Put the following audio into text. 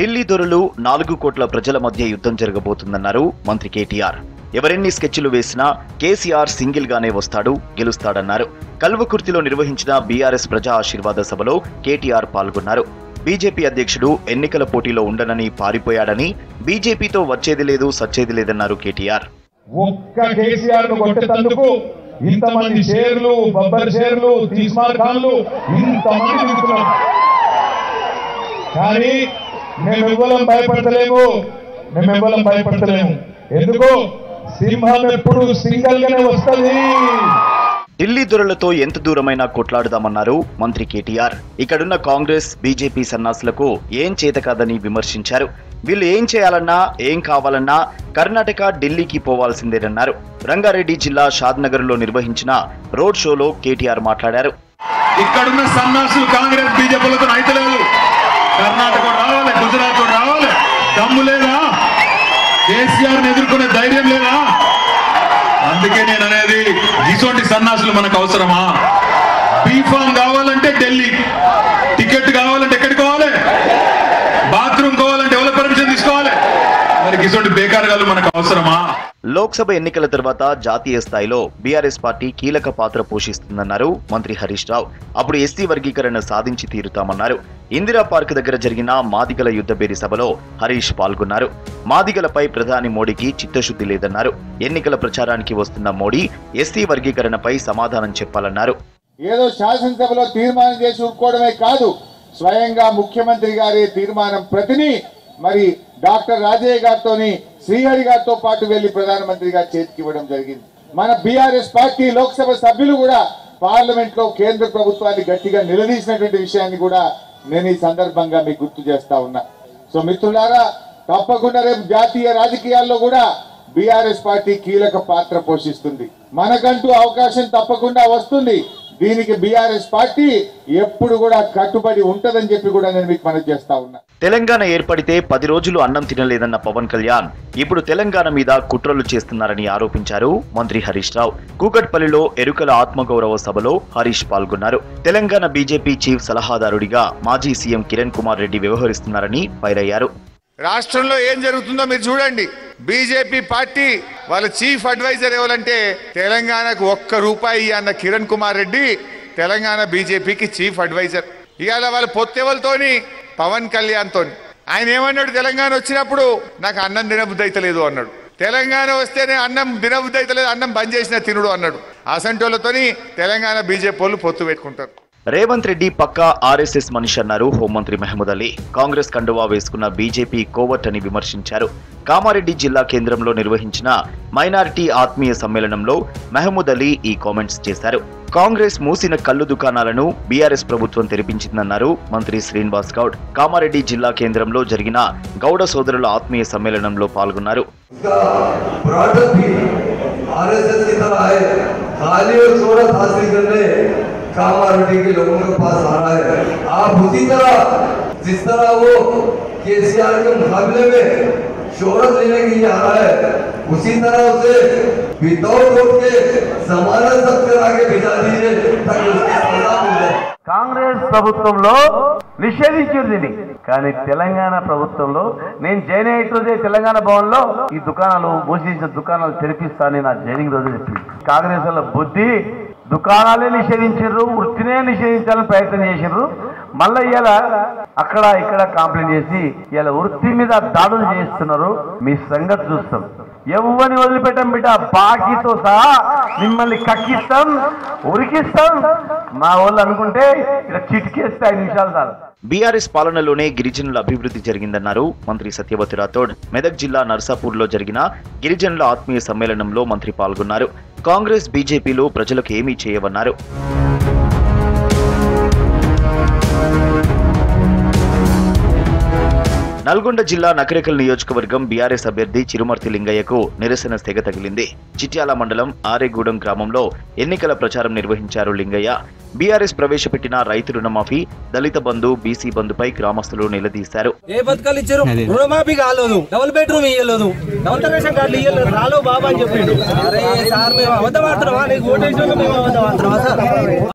ఢిల్లీ దొరలు నాలుగు కోట్ల ప్రజల మధ్య యుద్ధం జరగబోతుందన్నారు మంత్రి కేటీఆర్ ఎవరెన్ని స్కెచ్లు వేసినా కేసీఆర్ సింగిల్ గానే వస్తాడు గెలుస్తాడన్నారు కల్వకుర్తిలో నిర్వహించిన బీఆర్ఎస్ ప్రజా ఆశీర్వాద సభలో కేటీఆర్ పాల్గొన్నారు బీజేపీ అధ్యక్షుడు ఎన్నికల పోటీలో ఉండనని పారిపోయాడని బీజేపీతో వచ్చేది లేదు సచ్చేది లేదన్నారు కేటీఆర్ ఒక్క కేసీఆర్ ను కొట్టేందుకు ఇంతమంది షేర్లు బబ్బర్ షేర్లు తీస్మార్ ఖాన్లు ఇంతమంది తిరుగుతున్నారు కానీ మేము ఎవ్వరం భయపడతలేము మేము ఎవ్వరం భయపడతలేము ఎందుకు సింహం ఎప్పుడు సింగల్ గానే వస్తుంది ఢిల్లీ దొరలతో ఎంత దూరమైనా కొట్లాడుదామన్నారు మంత్రి కేటీఆర్ ఇక్కడున్న కాంగ్రెస్ బీజేపీ సన్నాసులకు ఏం చేత కాదని విమర్శించారు వీళ్ళు ఏం చేయాలన్నా ఏం కావాలన్నా కర్ణాటక ఢిల్లీకి పోవాల్సిందేనన్నారు రంగారెడ్డి జిల్లా షాద్నగర్లో నిర్వహించిన రోడ్ షోలో కేటీఆర్ మాట్లాడారు ఇక్కడున్న సన్నాసులు కాంగ్రెస్ బీజేపీలతో అయితలేదు కర్ణాటక రావాలి గుజరాత్ రావాలి దమ్ము లేదా కేసీఆర్ ఎదుర్కొనే ధైర్యం లేదా అందుకే నేను అనేది ఇటువంటి సన్నాసులు మనకు అవసరమా బీఫామ్ కావాలంటే ఢిల్లీ టికెట్ కావాలంటే ఎక్కడికి పోవాలి బాత్రూమ్ కావాలంటే ఎవరి పర్మిషన్ తీసుకోవాలి మరి ఇటువంటి బేకారుగాలు మనకు అవసరమా లోక్సభ ఎన్నికల తర్వాత జాతీయ స్థాయిలో బీఆర్ఎస్ పార్టీ కీలక పాత్ర పోషిస్తుందన్నారు మంత్రి హరీష్ రావు అప్పుడు ఎస్సీ వర్గీకరణ సాధించి తీరుతామన్నారు ఇందిరా పార్క్ దగ్గర జరిగిన మాదిగల యుద్ధబేరి సభలో హరీష్ పాల్గొన్నారు మాదిగలపై ప్రధాని మోడీకి చిత్తశుద్ధి లేదన్నారు ఎన్నికల ప్రచారానికి వస్తున్న మోడీ ఎస్సీ వర్గీకరణపై సమాధానం చెప్పాలన్నారు ఏదో శాసనసభలో తీర్మానం చేసి ఊరుకోవడమే కాదు స్వయంగా ముఖ్యమంత్రి గారి తీర్మానం ప్రతిని మరి డాక్టర్ రాజయ్య గారితో శ్రీహరి గారితో పాటు వెళ్లి ప్రధానమంత్రి గారి చేతికి ఇవ్వడం జరిగింది మన బీఆర్ఎస్ పార్టీ లోక్సభ సభ్యులు కూడా పార్లమెంట్ లో కేంద్ర ప్రభుత్వాన్ని గట్టిగా నిలదీసినటువంటి విషయాన్ని కూడా నేను ఈ సందర్భంగా మీకు గుర్తు చేస్తా ఉన్నా సో మిత్రులారా తప్పకుండా రేపు జాతీయ రాజకీయాల్లో కూడా బీఆర్ఎస్ పార్టీ కీలక పాత్ర పోషిస్తుంది మనకంటూ అవకాశం తప్పకుండా వస్తుంది దీనికి బీఆర్ఎస్ పార్టీ ఎప్పుడు కూడా కట్టుబడి ఉంటదని చెప్పి కూడా నేను మీకు మనవి చేస్తా ఉన్నా తెలంగాణ ఏర్పడితే పది రోజులు అన్నం తినలేదన్న పవన్ కళ్యాణ్ ఇప్పుడు తెలంగాణ మీద కుట్రలు చేస్తున్నారని ఆరోపించారు మంత్రి హరీష్ రావు కూకట్పల్లిలో ఎరుకల ఆత్మగౌరవ సభలో హరీష్ పాల్గొన్నారు తెలంగాణ బీజేపీ చీఫ్ సలహాదారుడిగా మాజీ సీఎం కిరణ్ కుమార్ రెడ్డి వ్యవహరిస్తున్నారని ఫైరయ్యారు రాష్ట్రంలో ఏం జరుగుతుందో మీరు చూడండి బీజేపీ పార్టీ వాళ్ళ చీఫ్ అడ్వైజర్ ఎవరంటే తెలంగాణకు ఒక్క రూపాయి అన్న కిరణ్ కుమార్ రెడ్డి తెలంగాణ బీజేపీకి చీఫ్ అడ్వైజర్ ఇవాళ వాళ్ళ పొత్తెవలతోని పవన్ కళ్యాణ్ తోని ఆయన ఏమన్నాడు తెలంగాణ వచ్చినప్పుడు నాకు అన్నం తినబుద్ధి అయితలేదు అన్నాడు తెలంగాణ వస్తేనే అన్నం తినబుద్ధి అయితలేదు అన్నం బంద్ చేసిన తినుడు అన్నాడు అసంటోళ్ళతోని తెలంగాణ బీజేపీ వాళ్ళు పొత్తు పెట్టుకుంటారు రేవంత్ రెడ్డి పక్కా ఆర్ఎస్ఎస్ మనిషి అన్నారు హోంమంత్రి మహమూద్ అలీ కాంగ్రెస్ కండువా వేసుకున్న బీజేపీ కోవట్ అని విమర్శించారు కామారెడ్డి జిల్లా కేంద్రంలో నిర్వహించిన మైనారిటీ ఆత్మీయ సమ్మేళనంలో మహమూద్ అలీ ఈ కామెంట్స్ చేశారు కాంగ్రెస్ మూసిన కళ్ళు దుకాణాలను బీఆర్ఎస్ ప్రభుత్వం తెరిపించిందన్నారు మంత్రి శ్రీనివాస్ గౌడ్ కామారెడ్డి జిల్లా కేంద్రంలో జరిగిన గౌడ సోదరుల ఆత్మీయ సమ్మేళనంలో పాల్గొన్నారు उसका प्रोडक्ट भी आरएसएस की तरह है खाली और शोहरत हासिल करने कामारेड्डी के लोगों के पास आ रहा है आप उसी तरह जिस तरह वो केसीआर के मुकाबले में शोहरत लेने के लिए आ रहा है उसी तरह उसे विदाउट वोट के जमानत जब्त करा के भिजा दीजिए ताकि उसकी सजा मिल जाए కాంగ్రెస్ ప్రభుత్వంలో నిషేధించారు దీన్ని కానీ తెలంగాణ ప్రభుత్వంలో నేను జాయిన్ అయ్యే రోజే తెలంగాణ భవన్ లో ఈ దుకాణాలు మూసేసిన దుకాణాలు తెరిపిస్తానని నా జాయినింగ్ రోజు చెప్పింది కాంగ్రెస్ వాళ్ళ బుద్ధి దుకాణాలే నిషేధించారు వృత్తినే నిషేధించాలని ప్రయత్నం చేసారు మళ్ళీ ఇవాళ అక్కడ ఇక్కడ కంప్లైంట్ చేసి ఇలా వృత్తి మీద దాడులు చేస్తున్నారు మీ సంగతి చూస్తాం ఎవరిని వదిలిపెట్టం బిడ్డ బాకీతో సహా మిమ్మల్ని కక్కిస్తాం ఉరికిస్తాం మా వాళ్ళు అనుకుంటే ఇలా చిటికేస్తే ఐదు నిమిషాలు చాలు బీఆర్ఎస్ పాలనలోనే గిరిజనుల అభివృద్ధి జరిగిందన్నారు మంత్రి సత్యవతి రాథోడ్ మెదక్ జిల్లా నర్సాపూర్లో జరిగిన గిరిజనుల ఆత్మీయ సమ్మేళనంలో మంత్రి పాల్గొన్నారు కాంగ్రెస్ బీజేపీలు ప్రజలకు ఏమీ చేయవన్నారు నల్గొండ జిల్లా నకరేకల్ నియోజకవర్గం బీఆర్ఎస్ అభ్యర్థి చిరుమర్తి లింగయ్యకు నిరసన తెగ తగిలింది చిట్యాల మండలం ఆరేగూడెం గ్రామంలో ఎన్నికల ప్రచారం నిర్వహించారు లింగయ్య బీఆర్ఎస్ ప్రవేశపెట్టిన రైతు రుణమాఫీ దళిత బంధు బీసీ బంధుపై గ్రామస్తులు నిలదీశారు ఏ పథకాలు ఇచ్చారు రుణమాఫీ కాలేదు డబుల్ బెడ్రూమ్ ఇయ్యలేదు డబుల్ రేషన్ కార్డులు ఇయ్యలేదు రాలో బాబా అని చెప్పిండు అరే సార్ మేము అబద్ధం ఆడుతున్నామా నీకు ఓటేసిన మేము అబద్ధం ఆడుతున్నామా సార్